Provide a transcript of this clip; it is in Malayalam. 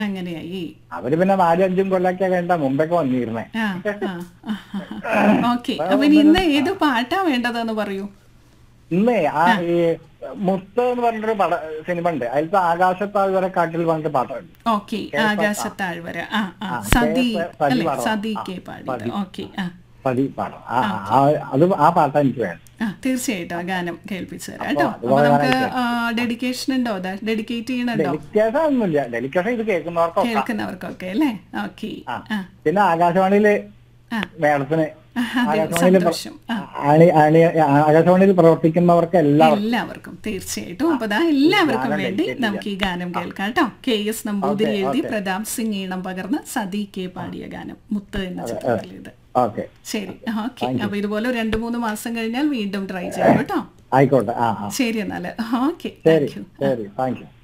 അങ്ങനെയായി അവര് പിന്നെ നാലും അഞ്ചും കൊല്ലൊക്കെ വേണ്ട മുമ്പൊക്കെ വന്നിരുന്നേ ആ ഓക്കെ അപ്പൊ ഇനി ഇന്ന് ഏത് പാട്ടാ വേണ്ടതെന്ന് പറയൂ ഇന്നേ ആ ഈ മുത്ത് എന്ന് പറഞ്ഞൊരു പട സിനിമ ഉണ്ട് അതിലത്തെ ആകാശത്താഴ് വരെ കാട്ടിൽ പറഞ്ഞിട്ട് പാട്ടുണ്ട് ഓക്കെ ആകാശത്താഴ്വര ആ ആ ആ, സതി കെ. എസ്. സതി അല്ലെ പാടണം. സതി ആ, കെ പാടിയത് സതി. ഓക്കെ ആ പതി പാടം ആ ആ, അത് ആ പാട്ടാ എനിക്ക് വേണം ആ തീർച്ചയായിട്ടും ആ ഗാനം കേൾപ്പിച്ചു തരാം കേട്ടോ അത് അപ്പൊ നമുക്ക് പറയാനായിട്ട്. ഡെഡിക്കേഷൻ ഉണ്ടോ ഡെഡിക്കേറ്റ് ചെയ്യണുണ്ടോ ഡെലിക്കേഷൻ ഒന്നുമില്ല ഡെലിക്കേഷൻ ഇത് കേൾക്കുന്നവർക്കൊക്കെ കേൾക്കുന്നവർക്കൊക്കെ അല്ലേ ഓക്കെ ആ. ആ പിന്നെ ആകാശവാണിയില് ആ മേഡത്തിന് ആ, അതെ ആകാശവാണിയിൽ സന്തോഷം ആ ആണി ആണി ആകാശവാണിയിൽ പ്രവർത്തിക്കുന്നവർക്ക് എല്ലാവർക്കും എല്ലാവർക്കും തീർച്ചയായിട്ടും അപ്പൊ ദാ എല്ലാവർക്കും ഗാനം വേണ്ടി dedicate നമുക്ക് ഈ ഗാനം കേൾക്കാം കേട്ടോ കെ എസ് നമ്പൂതിരി എഴുതി പ്രതാപ് സിംഗ് ഈണം പകർന്ന് സതി കെ പാടിയ ഗാനം മുത്ത് എന്ന ചിത്രത്തിൽ ഇത് ഓക്കെ ശരി ഓക്കെ അപ്പൊ ഇതുപോലെ ഒരു രണ്ടു മൂന്ന് മാസം കഴിഞ്ഞാൽ വീണ്ടും ട്രൈ ചെയ്യാം കേട്ടോ ആയിക്കോട്ടെ ആ ആ ശരി എന്നാല് ഓക്കെ ശരി താങ്ക് യു ശരി താങ്ക് യു